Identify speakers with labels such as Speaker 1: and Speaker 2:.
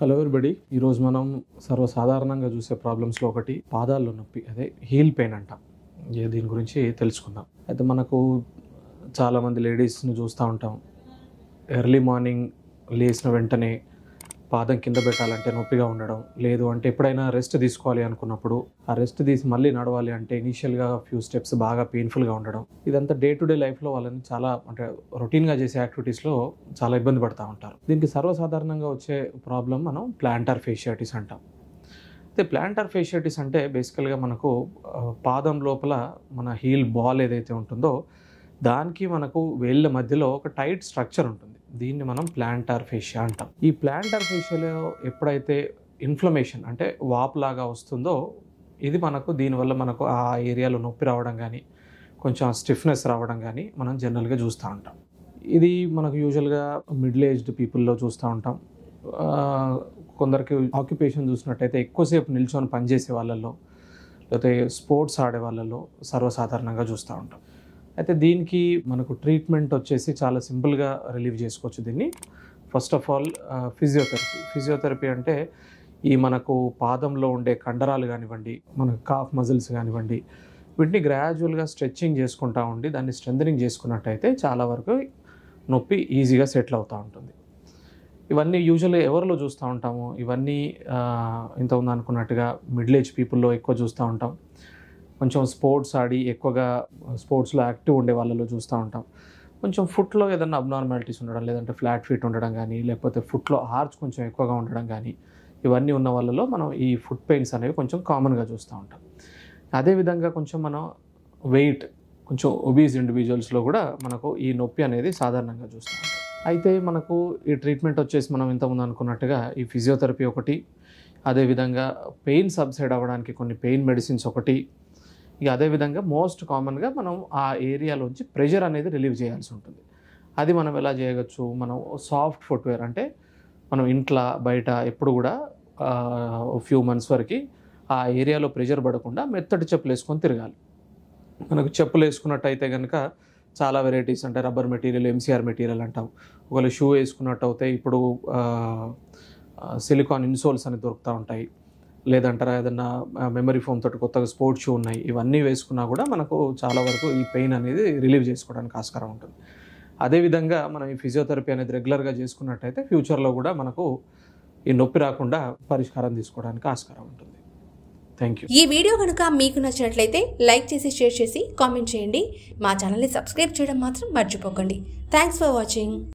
Speaker 1: hello everybody ఈరోజు మనం సర్వసాధారణంగా చూసే ప్రాబ్లమ్స్లో ఒకటి పాదాల్లో నొప్పి అదే హీల్ పెయిన్ అంట ఏ దీని గురించి తెలుసుకుందాం అయితే మనకు చాలామంది లేడీస్ని చూస్తూ ఉంటాం ఎర్లీ మార్నింగ్ లేచిన వెంటనే పాదం కింద పెట్టాలంటే నొప్పిగా ఉండడం లేదు అంటే ఎప్పుడైనా రెస్ట్ తీసుకోవాలి అనుకున్నప్పుడు ఆ రెస్ట్ తీసి మళ్ళీ నడవాలి అంటే ఇనీషియల్గా ఫ్యూ స్టెప్స్ బాగా పెయిన్ఫుల్గా ఉండడం ఇదంతా డే టు డే లైఫ్లో వాళ్ళని చాలా అంటే రొటీన్గా చేసే యాక్టివిటీస్లో చాలా ఇబ్బంది పడుతూ ఉంటారు దీనికి సర్వసాధారణంగా వచ్చే ప్రాబ్లం మనం ప్లాంటర్ ఫేషియాటిస్ అంటాం అయితే ప్లాంటర్ ఫేషియాటిస్ అంటే బేసికల్గా మనకు ఆ, పాదం లోపల మన హీల్ బాల్ ఏదైతే ఉంటుందో దానికి మనకు వేళ్ళ మధ్యలో ఒక టైట్ స్ట్రక్చర్ ఉంటుంది దీన్ని మనం ప్లాంటార్ ఫేషియా అంటాం ఈ ప్లాంటార్ ఫేషియాలో ఎప్పుడైతే ఇన్ఫ్లమేషన్ అంటే వాపులాగా వస్తుందో ఇది మనకు దీనివల్ల మనకు ఆ ఏరియాలో నొప్పి రావడం కానీ కొంచెం స్టిఫ్నెస్ రావడం కానీ మనం జనరల్గా చూస్తూ ఉంటాం ఇది మనకు యూజువల్గా మిడిల్ ఏజ్డ్ పీపుల్లో చూస్తూ ఉంటాం ఆ, కొందరికి ఆక్యుపేషన్ చూసినట్టయితే ఎక్కువసేపు నిల్చొని పనిచేసే వాళ్ళల్లో లేకపోతే స్పోర్ట్స్ ఆడే వాళ్ళలో సర్వసాధారణంగా చూస్తూ ఉంటాం అయితే దీనికి మనకు ట్రీట్మెంట్ వచ్చేసి చాలా సింపుల్గా రిలీవ్ చేసుకోవచ్చు దీన్ని first of all physiotherapy physiotherapy అంటే ఈ మనకు పాదంలో ఉండే కండరాలు కానివ్వండి మన కాఫ్ మజిల్స్ కానివ్వండి వీటిని గ్రాడ్యువల్గా స్ట్రెచ్చింగ్ చేసుకుంటా ఉండి దాన్ని స్ట్రెంథనింగ్ చేసుకున్నట్టయితే చాలా వరకు నొప్పి ఈజీగా సెటిల్ అవుతూ ఉంటుంది ఇవన్నీ యూజువల్గా ఎవరిలో చూస్తూ ఉంటాము ఇవన్నీ ఆ, ఇంత ఉంది అనుకున్నట్టుగా మిడిల్ ఏజ్ పీపుల్లో ఎక్కువ చూస్తూ ఉంటాం కొంచెం స్పోర్ట్స్ ఆడి ఎక్కువగా స్పోర్ట్స్లో యాక్టివ్ ఉండే వాళ్ళలో చూస్తూ ఉంటాం కొంచెం ఫుట్లో ఏదైనా అబ్నార్మాలిటీస్ ఉండడం లేదంటే ఫ్లాట్ ఫీట్ ఉండడం కానీ లేకపోతే ఫుట్లో ఆర్చ్ కొంచెం ఎక్కువగా ఉండడం కానీ ఇవన్నీ ఉన్న వాళ్ళలో మనం ఈ ఫుట్ పెయిన్స్ అనేవి కొంచెం కామన్గా చూస్తూ ఉంటాం అదేవిధంగా కొంచెం మనం వెయిట్ కొంచెం ఒబీస్ ఇండివిజువల్స్లో కూడా మనకు ఈ నొప్పి అనేది సాధారణంగా చూస్తూ ఉంటాం అయితే మనకు ఈ ట్రీట్మెంట్ వచ్చేసి మనం ఇంతకుముందు అనుకున్నట్టుగా ఈ ఫిజియోథెరపీ ఒకటి అదేవిధంగా పెయిన్ సబ్సైడ్ అవ్వడానికి కొన్ని పెయిన్ మెడిసిన్స్ ఒకటి ఇక అదేవిధంగా మోస్ట్ కామన్గా మనం ఆ ఏరియాలోంచి ప్రెషర్ అనేది రిలీవ్ చేయాల్సి ఉంటుంది అది మనం ఎలా చేయవచ్చు మనం సాఫ్ట్ ఫుట్వేర్ అంటే మనం ఇంట్లో బయట ఎప్పుడు కూడా ఫ్యూ మంత్స్ వరకు ఆ ఏరియాలో ప్రెషర్ పడకుండా మెత్తటి చెప్పులు వేసుకొని తిరగాలి మనకు చెప్పులు వేసుకున్నట్టయితే కనుక చాలా వెరైటీస్ అంటే రబ్బర్ మెటీరియల్ ఎంసీఆర్ మెటీరియల్ అంటాం ఒకవేళ షూ వేసుకున్నట్టు అయితే ఇప్పుడు సిలికాన్ ఇన్సోల్స్ అని దొరుకుతూ ఉంటాయి లేదంటారా ఏదన్నా మెమరీ ఫోమ్ తోటి కొత్తగా స్పోర్ట్స్ షూ ఉన్నాయి ఇవన్నీ వేసుకున్నా కూడా మనకు చాలా వరకు ఈ పెయిన్ అనేది రిలీవ్ చేసుకోవడానికి ఆస్కారం ఉంటుంది అదేవిధంగా మనం ఈ ఫిజియోథెరపీ అనేది రెగ్యులర్గా చేసుకున్నట్టయితే ఫ్యూచర్లో కూడా మనకు ఈ నొప్పి రాకుండా పరిష్కారం తీసుకోవడానికి ఆస్కారం ఉంటుంది థ్యాంక్ యూ
Speaker 2: ఈ వీడియో కనుక మీకు నచ్చినట్లయితే లైక్ చేసి షేర్ చేసి కామెంట్ చేయండి మా ఛానల్ని సబ్స్క్రైబ్ చేయడం మాత్రం మర్చిపోకండి థ్యాంక్స్ ఫర్ వాచింగ్